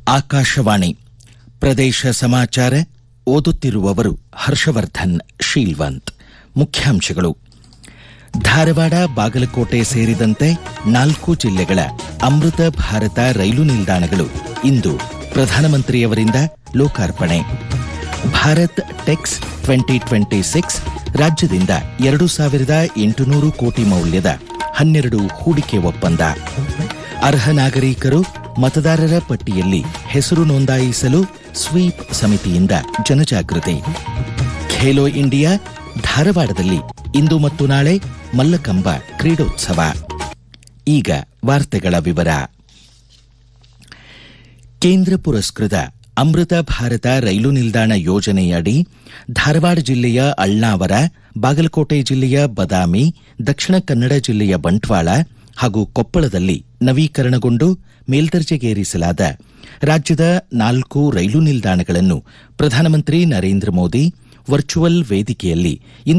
ಆಕಾಶವಾಣಿ ಪ್ರದೇಶ ಸಮಾಚಾರ ಓದುತ್ತಿರುವವರು ಹರ್ಷವರ್ಧನ್ ಶೀಲ್ವಂತ್ ಮುಖ್ಯಾಂಶಗಳು ಧಾರವಾಡ ಬಾಗಲಕೋಟೆ ಸೇರಿದಂತೆ ನಾಲ್ಕು ಜಿಲ್ಲೆಗಳ ಅಮೃತ ಭಾರತ ರೈಲು ನಿಲ್ದಾಣಗಳು ಇಂದು ಪ್ರಧಾನಮಂತ್ರಿಯವರಿಂದ ಲೋಕಾರ್ಪಣೆ Bharat tex twenty twenty six ರಾಜ್ಯದಿಂದ ಎರಡು ಸಾವಿರದ ಎಂಟುನೂರು ಕೋಟಿ ಮೌಲ್ಯದ ಹನ್ನೆರಡು ಹೂಡಿಕೆ ಒಪ್ಪಂದ ಅರ್ಹ ನಾಗರಿಕರು ಮತದಾರರ ಪಟ್ಟಿಯಲ್ಲಿ ಹೆಸರು ನೋಂದಾಯಿಸಲು ಸ್ವೀಪ್ ಸಮಿತಿಯಿಂದ ಜನಜಾಗೃತಿ ಖೇಲೋ ಇಂಡಿಯಾ ಧಾರವಾಡದಲ್ಲಿ ಇಂದು ಮತ್ತು ನಾಳೆ ಮಲ್ಲಕಂಬ ಕ್ರೀಡೋತ್ಸವ ಈಗ ವಾರ್ತೆಗಳ ವಿವರ ಕೇಂದ್ರ ಪುರಸ್ಕೃತ ಅಮೃತ ಭಾರತ ರೈಲು ನಿಲ್ದಾಣ ಯೋಜನೆಯಡಿ ಧಾರವಾಡ ಜಿಲ್ಲೆಯ ಅಳ್ನಾವರ ಬಾಗಲಕೋಟೆ ಜಿಲ್ಲೆಯ ಬದಾಮಿ ದಕ್ಷಿಣ ಕನ್ನಡ ಜಿಲ್ಲೆಯ ಬಂಟ್ವಾಳ ಹಾಗೂ ಕೊಪ್ಪಳದಲ್ಲಿ ನವೀಕರಣಗೊಂಡು ಮೇಲ್ದರ್ಜೆಗೇರಿಸಲಾದ ರಾಜ್ಯದ ನಾಲ್ಕು ರೈಲು ನಿಲ್ದಾಣಗಳನ್ನು ಪ್ರಧಾನಮಂತ್ರಿ ನರೇಂದ್ರ ಮೋದಿ ವರ್ಚುವಲ್ ವೇದಿಕೆಯಲ್ಲಿ ಇಂದು